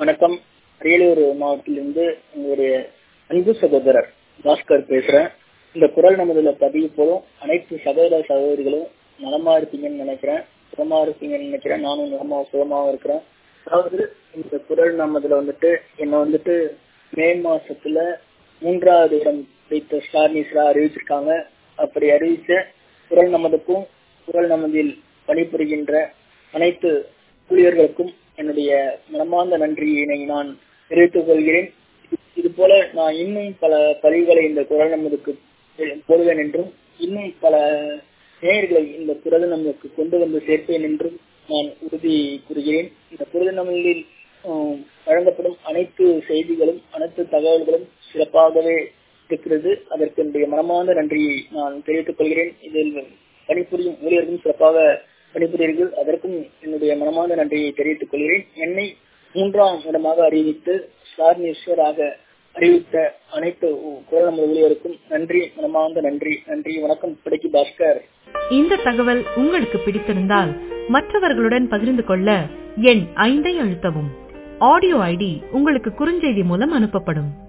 வணக்கம் அரியலூர் மாவட்டத்திலிருந்து உங்களுடைய அன்பு சகோதரர் பாஸ்கர் பேசுறேன் இந்த குரல் நமதுல பதிவு போதும் அனைத்து சகோதர சகோதரிகளும் நலமா இருப்பீங்கன்னு நினைக்கிறேன் சுகமா இருப்பீங்கன்னு நினைக்கிறேன் நானும் நலமா சுகமாவும் இருக்கிறேன் அதாவது இந்த குரல் நமதுல வந்துட்டு என்ன வந்துட்டு மே மாசத்துல மூன்றாவது இடம் வைத்த ஸ்டார் நியூஸ்ல அறிவிச்சிருக்காங்க அப்படி அறிவிச்ச குரல் நமதுக்கும் குரல் நமதில் பணிபுரிகின்ற அனைத்து ஊழியர்களுக்கும் என்னுடைய மனமார்ந்த நன்றியினை நான் தெரிவித்துக் கொள்கிறேன் இது போல நான் இன்னும் பல பதிவுகளை இந்த குரல் நமதுக்கு போடுவேன் என்றும் இன்னும் பல நேயர்களை இந்த குரல் நமக்கு கொண்டு வந்து சேர்ப்பேன் என்றும் நான் உறுதி கூறுகிறேன் இந்த குரல் நமதில் வழங்கப்படும் அனைத்து செய்திகளும் அனைத்து தகவல்களும் சிறப்பாகவே இருக்கிறது அதற்கு என்னுடைய மனமார்ந்த நன்றியை நான் தெரிவித்துக் கொள்கிறேன் இதில் பணிபுரியும் ஊழியர்களும் சிறப்பாக பணிபுரியர்கள் அதற்கும் என்னுடைய மனமார்ந்த நன்றியை தெரிவித்துக் கொள்கிறேன் என்னை மூன்றாம் இடமாக அறிவித்து ஸ்டார் நியூஸராக அறிவித்த அனைத்து குரல் நமது ஊழியருக்கும் நன்றி மனமார்ந்த நன்றி நன்றி வணக்கம் பிடிக்கு பாஸ்கர் இந்த தகவல் உங்களுக்கு பிடித்திருந்தால் மற்றவர்களுடன் பகிர்ந்து கொள்ள எண் ஐந்தை அழுத்தவும் ஆடியோ ஐடி உங்களுக்கு குறுஞ்செய்தி மூலம் அனுப்பப்படும்